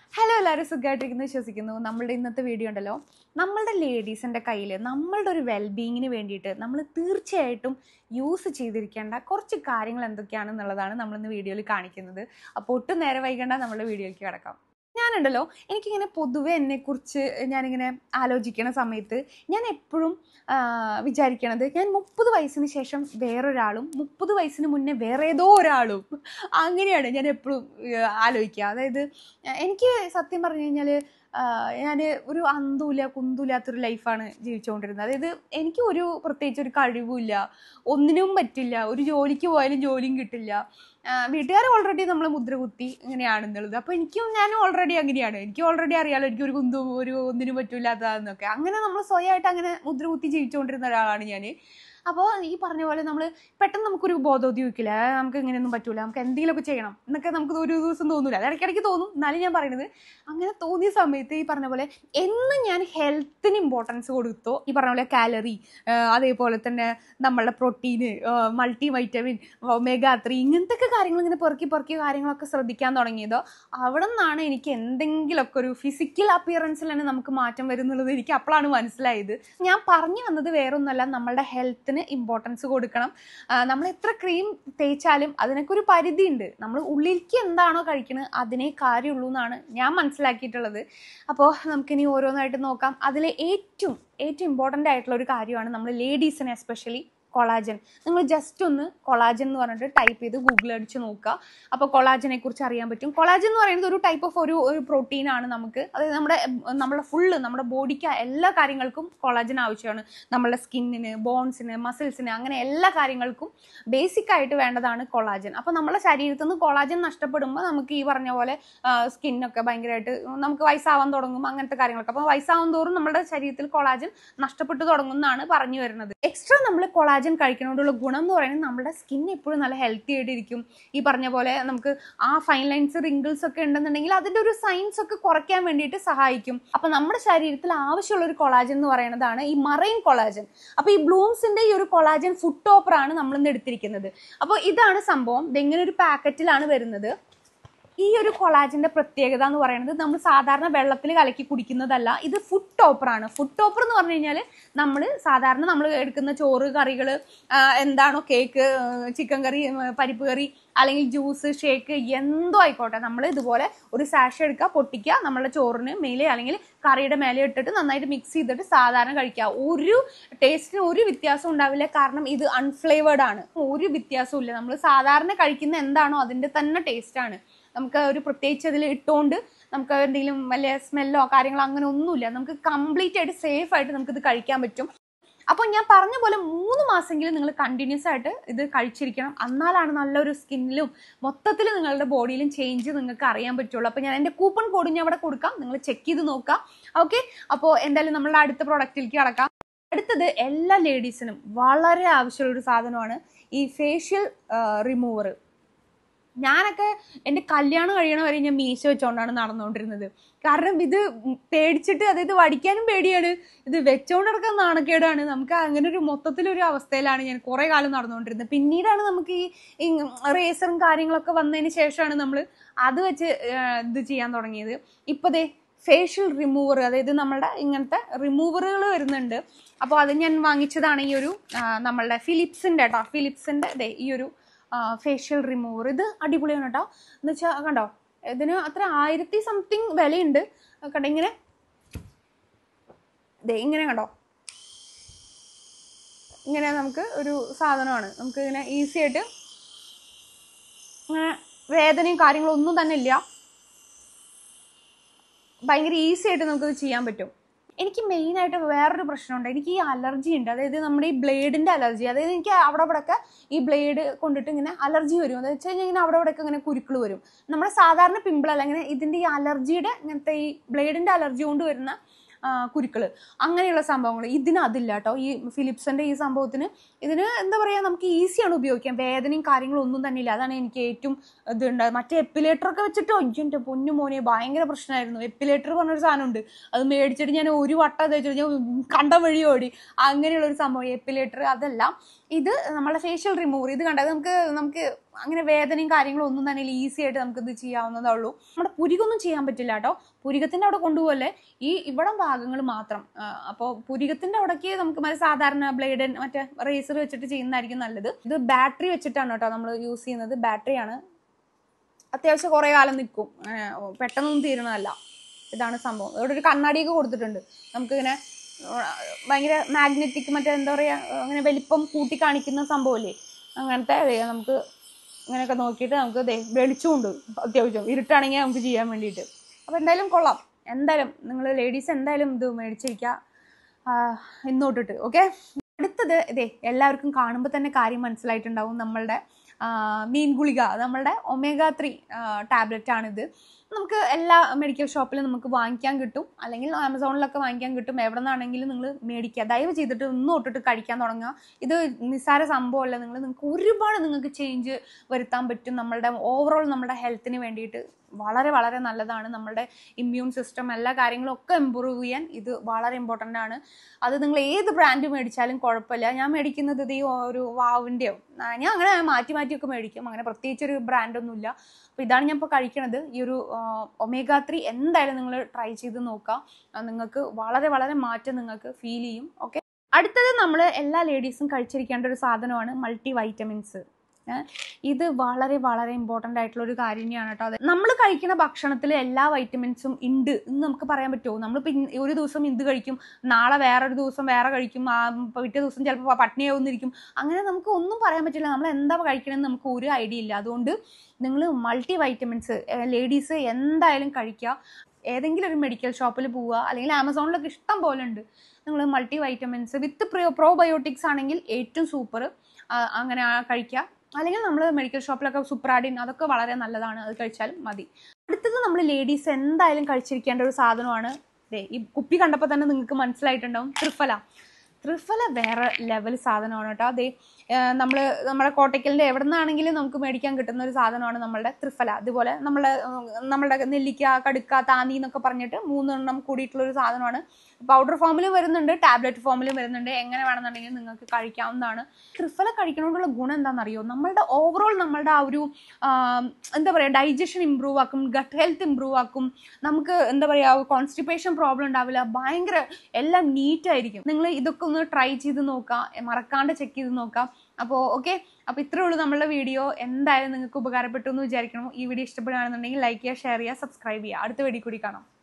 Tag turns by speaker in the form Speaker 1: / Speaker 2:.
Speaker 1: hello എല്ലാവരും സുഖമായിട്ടിരിക്കുന്നു വിശ്വസിക്കുന്നു നമ്മളുടെ ഇന്നത്തെ വീഡിയോ ഉണ്ടല്ലോ നമ്മളുടെ ലേഡീസിൻ്റെ കയ്യിൽ നമ്മളുടെ ഒരു വെൽബീങ്ങിന് വേണ്ടിയിട്ട് നമ്മൾ തീർച്ചയായിട്ടും യൂസ് ചെയ്തിരിക്കേണ്ട കുറച്ച് കാര്യങ്ങൾ എന്തൊക്കെയാണെന്നുള്ളതാണ് നമ്മളിന്ന് വീഡിയോയിൽ കാണിക്കുന്നത് അപ്പോൾ ഒട്ടും നേരെ വൈകണ്ട നമ്മളുടെ വീഡിയോയിലേക്ക് കിടക്കാം ഞാനുണ്ടല്ലോ എനിക്കിങ്ങനെ പൊതുവെ എന്നെക്കുറിച്ച് ഞാനിങ്ങനെ ആലോചിക്കണ സമയത്ത് ഞാൻ എപ്പോഴും വിചാരിക്കണത് ഞാൻ മുപ്പത് വയസ്സിന് ശേഷം വേറൊരാളും മുപ്പത് വയസ്സിന് മുന്നേ വേറെ ഏതോ ഒരാളും അങ്ങനെയാണ് ഞാൻ എപ്പോഴും ആലോചിക്കുക അതായത് എനിക്ക് സത്യം പറഞ്ഞു കഴിഞ്ഞാൽ ഞാൻ ഒരു അന്തൂല കുന്തൂലാത്തൊരു ലൈഫാണ് ജീവിച്ചുകൊണ്ടിരുന്നത് അതായത് എനിക്ക് ഒരു പ്രത്യേകിച്ച് ഒരു കഴിവുമില്ല ഒന്നിനും പറ്റില്ല ഒരു ജോലിക്ക് പോയാലും ജോലിയും കിട്ടില്ല വീട്ടുകാർ ഓൾറെഡി നമ്മൾ മുദ്ര കുത്തി ഇങ്ങനെയാണെന്നുള്ളത് അപ്പോൾ എനിക്കും ഞാൻ ഓൾറെഡി അങ്ങനെയാണ് എനിക്ക് ഓൾറെഡി അറിയാലോ എനിക്ക് ഒരു കുന്തും ഒരു ഒന്നിനും പറ്റില്ലാത്തതെന്നൊക്കെ അങ്ങനെ നമ്മൾ സ്വയമായിട്ട് അങ്ങനെ മുദ്ര കുത്തി ജീവിച്ചുകൊണ്ടിരുന്ന ഒരാളാണ് ഞാൻ അപ്പോൾ ഈ പറഞ്ഞ പോലെ നമ്മൾ പെട്ടെന്ന് നമുക്കൊരു ബോധോദ്യം വയ്ക്കില്ല നമുക്ക് ഇങ്ങനെയൊന്നും പറ്റൂല നമുക്ക് എന്തെങ്കിലുമൊക്കെ ചെയ്യണം എന്നൊക്കെ നമുക്ക് ഒരു ദിവസം തോന്നില്ല അത് ഇടയ്ക്കിടയ്ക്ക് തോന്നും എന്നാലും ഞാൻ പറയുന്നത് അങ്ങനെ തോന്നിയ സമയത്ത് ഈ പറഞ്ഞ പോലെ എന്ന് ഞാൻ ഹെൽത്തിന് ഇമ്പോർട്ടൻസ് കൊടുത്തോ ഈ പറഞ്ഞ പോലെ കാലറി അതേപോലെ തന്നെ നമ്മളുടെ പ്രോട്ടീന് മൾട്ടി വൈറ്റമിൻ ഒമേഗ ത്രീ ഇങ്ങനത്തെ ഒക്കെ കാര്യങ്ങൾ ഇങ്ങനെ പെറുക്കി പെറുക്കി കാര്യങ്ങളൊക്കെ ശ്രദ്ധിക്കാൻ തുടങ്ങിയതോ അവിടെ നിന്നാണ് എനിക്ക് എന്തെങ്കിലുമൊക്കെ ഒരു ഫിസിക്കൽ അപ്പിയറൻസിൽ തന്നെ നമുക്ക് മാറ്റം വരുന്നുള്ളത് എനിക്ക് അപ്പോഴാണ് മനസ്സിലായത് ഞാൻ പറഞ്ഞു വന്നത് വേറൊന്നുമല്ല നമ്മളുടെ ഹെൽത്തിന് ഇമ്പോർട്ടൻസ് കൊടുക്കണം നമ്മൾ എത്ര ക്രീം തേച്ചാലും അതിനൊക്കെ ഒരു പരിധി ഉണ്ട് നമ്മൾ ഉള്ളിലേക്ക് എന്താണോ കഴിക്കുന്നത് അതിനേ കാര്യമുള്ളൂ എന്നാണ് ഞാൻ മനസ്സിലാക്കിയിട്ടുള്ളത് അപ്പോൾ നമുക്കിനി ഓരോന്നായിട്ട് നോക്കാം അതിൽ ഏറ്റവും ഏറ്റവും ഇമ്പോർട്ടൻ്റ് ആയിട്ടുള്ള ഒരു കാര്യമാണ് നമ്മൾ ലേഡീസിനെ എസ്പെഷ്യലി കൊളാജൻ നിങ്ങൾ ജസ്റ്റ് ഒന്ന് കൊളാജൻ എന്ന് പറഞ്ഞിട്ട് ടൈപ്പ് ചെയ്ത് ഗൂഗിൾ അടിച്ച് നോക്കുക അപ്പോൾ കൊളാജനെ കുറിച്ച് അറിയാൻ പറ്റും കൊളാജൻ എന്ന് പറയുന്നത് ഒരു ടൈപ്പ് ഓഫ് ഒരു ഒരു പ്രോട്ടീൻ ആണ് നമുക്ക് അതായത് നമ്മുടെ നമ്മുടെ ഫുള്ള് നമ്മുടെ ബോഡിക്ക് എല്ലാ കാര്യങ്ങൾക്കും കൊളാജൻ ആവശ്യമാണ് നമ്മുടെ സ്കിന്നിന് ബോൺസിന് മസിൽസിന് അങ്ങനെ എല്ലാ കാര്യങ്ങൾക്കും ബേസിക് ആയിട്ട് വേണ്ടതാണ് കൊളാജൻ അപ്പോൾ നമ്മുടെ ശരീരത്തിൽ നിന്ന് കൊളാജൻ നഷ്ടപ്പെടുമ്പോൾ നമുക്ക് ഈ പറഞ്ഞ പോലെ സ്കിന്നൊക്കെ ഭയങ്കരമായിട്ട് നമുക്ക് വയസ്സാവാൻ തുടങ്ങും അങ്ങനത്തെ കാര്യങ്ങളൊക്കെ അപ്പോൾ വയസ്സാവും തോറും നമ്മുടെ ശരീരത്തിൽ കൊളാജൻ നഷ്ടപ്പെട്ടു തുടങ്ങുന്നതാണ് പറഞ്ഞു വരുന്നത് എക്സ്ട്രാ നമ്മൾ കൊളാജൻ കഴിക്കുന്നതുകൊണ്ടുള്ള ഗുണം എന്ന് പറയുന്നത് നമ്മുടെ സ്കിൻ എപ്പോഴും നല്ല ഹെൽത്തി ആയിട്ടിരിക്കും ഈ പറഞ്ഞ പോലെ നമുക്ക് ആ ഫൈൻ ലൈൻസ് റിങ്കിൾസ് ഒക്കെ ഉണ്ടെന്നുണ്ടെങ്കിൽ അതിൻ്റെ ഒരു സൈൻസ് ഒക്കെ കുറയ്ക്കാൻ വേണ്ടിയിട്ട് സഹായിക്കും അപ്പോൾ നമ്മുടെ ശരീരത്തിൽ ആവശ്യമുള്ള ഒരു കൊളാജൻ എന്ന് പറയുന്നതാണ് ഈ മറൈൻ കൊളാജൻ അപ്പോൾ ഈ ബ്ലൂംസിന്റെ ഈ ഒരു കൊളാജൻ ഫുഡ് ടോപ്പറാണ് നമ്മൾ ഇന്ന് എടുത്തിരിക്കുന്നത് അപ്പോൾ ഇതാണ് സംഭവം ഇതെങ്ങനെ ഒരു പാക്കറ്റിലാണ് വരുന്നത് ഈ ഒരു കൊളാജിന്റെ പ്രത്യേകത എന്ന് പറയുന്നത് നമ്മൾ സാധാരണ വെള്ളത്തിൽ കലക്കി കുടിക്കുന്നതല്ല ഇത് ഫുഡ് ടോപ്പറാണ് ഫുഡ് ടോപ്പർ എന്ന് പറഞ്ഞു കഴിഞ്ഞാൽ നമ്മൾ സാധാരണ നമ്മൾ എടുക്കുന്ന ചോറ് കറികൾ എന്താണോ കേക്ക് ചിക്കൻ കറി പരിപ്പ് കറി അല്ലെങ്കിൽ ജ്യൂസ് ഷേക്ക് എന്തോ ആയിക്കോട്ടെ നമ്മൾ ഇതുപോലെ ഒരു സാഷ എടുക്കുക പൊട്ടിക്കുക നമ്മളുടെ ചോറിന് മേലെ അല്ലെങ്കിൽ കറിയുടെ മേലെ ഇട്ടിട്ട് നന്നായിട്ട് മിക്സ് ചെയ്തിട്ട് സാധാരണ കഴിക്കുക ഒരു ടേസ്റ്റിന് ഒരു വ്യത്യാസം ഉണ്ടാവില്ല കാരണം ഇത് അൺഫ്ലേവേർഡ് ആണ് ഒരു വ്യത്യാസവും ഇല്ല നമ്മൾ സാധാരണ കഴിക്കുന്ന എന്താണോ അതിൻ്റെ തന്നെ ടേസ്റ്റാണ് നമുക്ക് ഒരു പ്രത്യേകിച്ച് അതിൽ ഇട്ടുകൊണ്ട് നമുക്ക് എന്തെങ്കിലും വലിയ സ്മെല്ലോ കാര്യങ്ങളോ അങ്ങനെ ഒന്നുമില്ല നമുക്ക് കംപ്ലീറ്റ് ആയിട്ട് സേഫ് ആയിട്ട് നമുക്കിത് കഴിക്കാൻ പറ്റും അപ്പോൾ ഞാൻ പറഞ്ഞ പോലെ മൂന്ന് മാസമെങ്കിലും നിങ്ങൾ കണ്ടിന്യൂസ് ആയിട്ട് ഇത് കഴിച്ചിരിക്കണം എന്നാലാണ് നല്ലൊരു സ്കിന്നിലും മൊത്തത്തിൽ നിങ്ങളുടെ ബോഡിയിലും ചേഞ്ച് നിങ്ങൾക്ക് അറിയാൻ പറ്റുള്ളൂ അപ്പോൾ ഞാൻ എൻ്റെ കൂപ്പൺ കോഡ് ഞാൻ അവിടെ കൊടുക്കാം നിങ്ങൾ ചെക്ക് ചെയ്ത് നോക്കാം ഓക്കെ അപ്പോൾ എന്തായാലും നമ്മളുടെ അടുത്ത പ്രൊഡക്റ്റിലേക്ക് കടക്കാം അടുത്തത് എല്ലാ ലേഡീസിനും വളരെ ആവശ്യമുള്ള ഒരു സാധനമാണ് ഈ ഫേഷ്യൽ റിമൂവർ ഞാനൊക്കെ എൻ്റെ കല്യാണം കഴിയണ വരെ ഞാൻ മീശ വെച്ചുകൊണ്ടാണ് നടന്നുകൊണ്ടിരുന്നത് കാരണം ഇത് പേടിച്ചിട്ട് അതായത് വടിക്കാനും പേടിയാണ് ഇത് വെച്ചോണ്ട് നടക്കാൻ നാണക്കേടാണ് നമുക്ക് അങ്ങനെ ഒരു മൊത്തത്തിലൊരു അവസ്ഥയിലാണ് ഞാൻ കുറേ കാലം നടന്നുകൊണ്ടിരുന്നത് പിന്നീടാണ് നമുക്ക് ഈ റേസറും കാര്യങ്ങളൊക്കെ വന്നതിന് ശേഷമാണ് നമ്മൾ അത് വെച്ച് ഇത് ചെയ്യാൻ തുടങ്ങിയത് ഇപ്പോൾ ദേ ഫേഷ്യൽ റിമൂവർ അതായത് നമ്മളുടെ ഇങ്ങനത്തെ റിമൂവറുകൾ വരുന്നുണ്ട് അപ്പോൾ അത് ഞാൻ വാങ്ങിച്ചതാണ് ഈ ഒരു നമ്മളുടെ ഫിലിപ്സിൻ്റെ കേട്ടോ ഫിലിപ്സിൻ്റെ ഈ ഒരു ഫേഷ്യൽ റിമൂവർ ഇത് അടിപൊളിയാണ് കേട്ടോ എന്ന് വെച്ചാൽ കണ്ടോ ഇതിന് അത്ര ആയിരത്തി സംതിങ് വിലയുണ്ട് കണ്ടോ ഇങ്ങനെ ഇതേ ഇങ്ങനെ കണ്ടോ ഇങ്ങനെ നമുക്ക് ഒരു സാധനമാണ് നമുക്ക് ഇങ്ങനെ ഈസി ആയിട്ട് ഇങ്ങനെ വേദനയും കാര്യങ്ങളും ഒന്നും തന്നെ ഇല്ല ഭയങ്കര ഈസി ആയിട്ട് നമുക്കത് ചെയ്യാൻ പറ്റും എനിക്ക് മെയിനായിട്ട് വേറൊരു പ്രശ്നമുണ്ട് എനിക്ക് ഈ അലർജി ഉണ്ട് അതായത് നമ്മുടെ ഈ ബ്ലേഡിൻ്റെ അലർജി അതായത് എനിക്ക് അവിടെ ഇവിടെയൊക്കെ ഈ ബ്ലേഡ് കൊണ്ടിട്ട് ഇങ്ങനെ അലർജി വരും എന്ന് വെച്ച് കഴിഞ്ഞാൽ ഇങ്ങനെ അവിടെ ഇവിടെയൊക്കെ ഇങ്ങനെ കുരുക്കൾ വരും നമ്മുടെ സാധാരണ പിമ്പിൾ അല്ല ഇങ്ങനെ ഇതിൻ്റെ ഈ അലർജിയുടെ ഇങ്ങനത്തെ ഈ ബ്ലേഡിൻ്റെ അലർജി കൊണ്ട് വരുന്ന കുരുക്കൾ അങ്ങനെയുള്ള സംഭവങ്ങൾ ഇതിന് അതില്ല കേട്ടോ ഈ ഫിലിപ്സിൻ്റെ ഈ സംഭവത്തിന് ഇതിന് എന്താ പറയുക നമുക്ക് ഈസിയാണ് ഉപയോഗിക്കാൻ വേദനയും കാര്യങ്ങളും ഒന്നും തന്നെ ഇല്ല അതാണ് എനിക്ക് ഏറ്റവും ഇതുണ്ടായത് മറ്റേ എപ്പിലേറ്റർ ഒക്കെ വെച്ചിട്ട് ഒയ്യൻ്റെ പൊന്നു മോനെ ഭയങ്കര പ്രശ്നമായിരുന്നു എപ്പിലേറ്റർ പറഞ്ഞൊരു സാധനമുണ്ട് അത് മേടിച്ചിട്ട് ഞാൻ ഒരു വട്ടം തേച്ചിട്ട് ഞാൻ കണ്ട വഴി ഓടി അങ്ങനെയുള്ള ഒരു സംഭവം എപ്പിലേറ്റർ അതല്ല ഇത് നമ്മളെ ഫേഷ്യൽ റിമൂവർ ഇത് കണ്ടത് നമുക്ക് നമുക്ക് അങ്ങനെ വേദനയും കാര്യങ്ങളും ഒന്നും തന്നെ ഈസി ആയിട്ട് നമുക്ക് ഇത് ചെയ്യാവുന്നതേ ഉള്ളൂ നമ്മുടെ പുരികൊന്നും ചെയ്യാൻ പറ്റില്ല കേട്ടോ പുരികത്തിന്റെ അവിടെ കൊണ്ടുപോലെ ഈ ഇവിടം ഭാഗങ്ങൾ മാത്രം അപ്പോൾ പുരികത്തിന്റെ അവിടേക്ക് നമുക്ക് മറ്റേ സാധാരണ ബ്ലേഡ് മറ്റേ റേസർ വെച്ചിട്ട് ചെയ്യുന്നതായിരിക്കും നല്ലത് ഇത് ബാറ്ററി വെച്ചിട്ടാണ് കേട്ടോ നമ്മൾ യൂസ് ചെയ്യുന്നത് ബാറ്ററിയാണ് അത്യാവശ്യം കുറേ കാലം നിൽക്കും അങ്ങനെ പെട്ടെന്നൊന്നും തീരണമല്ല ഇതാണ് സംഭവം ഇവിടെ ഒരു കണ്ണാടിയൊക്കെ കൊടുത്തിട്ടുണ്ട് നമുക്കിങ്ങനെ ആ, ഭയങ്കര മാഗ്നറ്റിക് മറ്റേ എന്താ പറയുക അങ്ങനെ വലിപ്പം കൂട്ടി കാണിക്കുന്ന സംഭവമില്ലേ അങ്ങനത്തെ ദേ നമുക്ക് ഇങ്ങനെയൊക്കെ നോക്കിയിട്ട് നമുക്ക് ദേ വെളിച്ചമുണ്ട് അത്യാവശ്യം ഇരുട്ടാണെങ്കിൽ നമുക്ക് ചെയ്യാൻ വേണ്ടിയിട്ട് അപ്പോൾ എന്തായാലും കൊള്ളാം എന്തായാലും നിങ്ങൾ ലേഡീസ് എന്തായാലും ഇത് മേടിച്ചിരിക്കുക ആ, ഇന്ന് തൊട്ടിട്ട് ഓക്കെ അടുത്തത് ഇതേ എല്ലാവർക്കും കാണുമ്പോൾ തന്നെ കാര്യം മനസ്സിലായിട്ടുണ്ടാവും നമ്മളുടെ ആ, മീൻ ഗുളിക നമ്മളുടെ ഒമേഗ ത്രീ ടാബ്ലറ്റ് ആണിത് നമുക്ക് എല്ലാ മെഡിക്കൽ ഷോപ്പിലും നമുക്ക് വാങ്ങിക്കാൻ കിട്ടും അല്ലെങ്കിൽ ആമസോണിലൊക്കെ വാങ്ങിക്കാൻ കിട്ടും എവിടെ നിന്നാണെങ്കിലും നിങ്ങൾ മേടിക്കുക ദയവ് ചെയ്തിട്ട് ഒന്ന് തൊട്ടിട്ട് കഴിക്കാൻ തുടങ്ങുക ഇത് നിസ്സാര സംഭവമല്ല നിങ്ങൾ നിങ്ങൾക്ക് ഒരുപാട് നിങ്ങൾക്ക് ചേഞ്ച് വരുത്താൻ പറ്റും നമ്മളുടെ ഓവറോൾ നമ്മുടെ ഹെൽത്തിന് വേണ്ടിയിട്ട് വളരെ വളരെ നല്ലതാണ് നമ്മുടെ ഇമ്മ്യൂൺ സിസ്റ്റം എല്ലാ കാര്യങ്ങളും ഒക്കെ ഇമ്പ്രൂവ് ചെയ്യാൻ ഇത് വളരെ ഇമ്പോർട്ടൻ്റ് ആണ് അത് നിങ്ങൾ ഏത് ബ്രാൻഡ് മേടിച്ചാലും കുഴപ്പമില്ല ഞാൻ മേടിക്കുന്നത് ഇത് ഈ ഒരു വാവിൻ്റെയോ ഞാൻ അങ്ങനെ മാറ്റി മാറ്റിയൊക്കെ മേടിക്കും അങ്ങനെ പ്രത്യേകിച്ച് ഒരു ബ്രാൻഡൊന്നുമില്ല അപ്പോൾ ഇതാണ് ഞാൻ ഇപ്പോൾ കഴിക്കണത് ഈ ഒരു ഒമേഗ ത്രീ എന്തായാലും നിങ്ങൾ ട്രൈ ചെയ്ത് നോക്കാം അത് നിങ്ങൾക്ക് വളരെ വളരെ മാറ്റം നിങ്ങൾക്ക് ഫീൽ ചെയ്യും ഓക്കെ അടുത്തത് നമ്മൾ എല്ലാ ലേഡീസും കഴിച്ചിരിക്കേണ്ട ഒരു സാധനമാണ് മൾട്ടി വൈറ്റമിൻസ് ഇത് വളരെ വളരെ ഇമ്പോർട്ടൻ്റ് ആയിട്ടുള്ള ഒരു കാര്യം തന്നെയാണ് കേട്ടോ അത് നമ്മൾ കഴിക്കുന്ന ഭക്ഷണത്തിൽ എല്ലാ വൈറ്റമിൻസും ഉണ്ട് എന്ന് നമുക്ക് പറയാൻ പറ്റുമോ നമ്മളിപ്പോൾ ഇന്ന് ഒരു ദിവസം ഇത് കഴിക്കും നാളെ വേറൊരു ദിവസം വേറെ കഴിക്കും ആ ഇപ്പൊ പിറ്റേ ദിവസം ചിലപ്പോൾ പട്ടിണിയാവുന്നിരിക്കും അങ്ങനെ നമുക്ക് ഒന്നും പറയാൻ പറ്റില്ല നമ്മൾ എന്താ കഴിക്കണമെന്ന് നമുക്ക് ഒരു ഐഡിയ ഇല്ല അതുകൊണ്ട് നിങ്ങൾ മൾട്ടി വൈറ്റമിൻസ് ലേഡീസ് എന്തായാലും കഴിക്കുക ഏതെങ്കിലും ഒരു മെഡിക്കൽ ഷോപ്പിൽ പോവുക അല്ലെങ്കിൽ ആമസോണിലൊക്കെ ഇഷ്ടം പോലെ ഉണ്ട് നിങ്ങൾ മൾട്ടി വൈറ്റമിൻസ് വിത്ത് പ്രോബയോട്ടിക്സ് ആണെങ്കിൽ ഏറ്റവും സൂപ്പർ അങ്ങനെ ആ കഴിക്കുക അല്ലെങ്കിൽ നമ്മൾ മെഡിക്കൽ ഷോപ്പിലൊക്കെ സുപ്രാഡിൻ അതൊക്കെ വളരെ നല്ലതാണ് അത് കഴിച്ചാലും മതി അടുത്തത് നമ്മൾ ലേഡീസ് എന്തായാലും കഴിച്ചിരിക്കേണ്ട ഒരു സാധനമാണ് ദേ ഈ കുപ്പി കണ്ടപ്പോൾ തന്നെ നിങ്ങൾക്ക് മനസ്സിലായിട്ടുണ്ടാവും ത്രിഫല ത്രിഫല വേറെ ലെവൽ സാധനമാണ് കേട്ടോ അതേ നമ്മൾ നമ്മുടെ കോട്ടയ്ക്കലിൻ്റെ എവിടെ നിന്നാണെങ്കിലും നമുക്ക് മേടിക്കാൻ കിട്ടുന്ന ഒരു സാധനമാണ് നമ്മളുടെ ത്രിഫല അതുപോലെ നമ്മളെ ഉം, നമ്മളുടെ നെല്ലിക്ക കടുക്ക താന്നി എന്നൊക്കെ പറഞ്ഞിട്ട് മൂന്നെണ്ണം കൂടിയിട്ടുള്ള ഒരു സാധനമാണ് പൗഡർ ഫോമിലും വരുന്നുണ്ട് ടാബ്ലറ്റ് ഫോമിലും വരുന്നുണ്ട് എങ്ങനെ വേണമെന്നുണ്ടെങ്കിൽ നിങ്ങൾക്ക് കഴിക്കാവുന്നതാണ് ത്രിഫല കഴിക്കണോണ്ടുള്ള ഗുണം എന്താണെന്നറിയോ നമ്മളുടെ ഓവറോൾ നമ്മളുടെ ആ ഒരു ആം, എന്താ പറയുക ഡൈജഷൻ ഇമ്പ്രൂവ് ആക്കും ഗട്ട് ഹെൽത്ത് ഇമ്പ്രൂവ് ആക്കും നമുക്ക് എന്താ പറയുക കോൺസ്റ്റിപ്പേഷൻ പ്രോബ്ലം ഉണ്ടാവില്ല ഭയങ്കര എല്ലാം നീറ്റ് ആയിരിക്കും നിങ്ങൾ ഇതൊക്കെ ഒന്ന് ട്രൈ ചെയ്ത് നോക്കാം മറക്കാണ്ട് ചെക്ക് ചെയ്ത് നോക്കാം അപ്പോൾ ഓക്കെ അപ്പോൾ ഇത്രേ ഉള്ളൂ നമ്മളുടെ വീഡിയോ എന്തായാലും നിങ്ങൾക്ക് ഉപകാരപ്പെട്ടു എന്ന് വിചാരിക്കണം ഈ വീഡിയോ ഇഷ്ടപ്പെടുകയാണെന്നുണ്ടെങ്കിൽ ലൈക്ക് ചെയ്യുക ഷെയർ ചെയ്യുക സബ്സ്ക്രൈബ് ചെയ്യുക അടുത്ത വീഡിയോ കൂടി കാണാം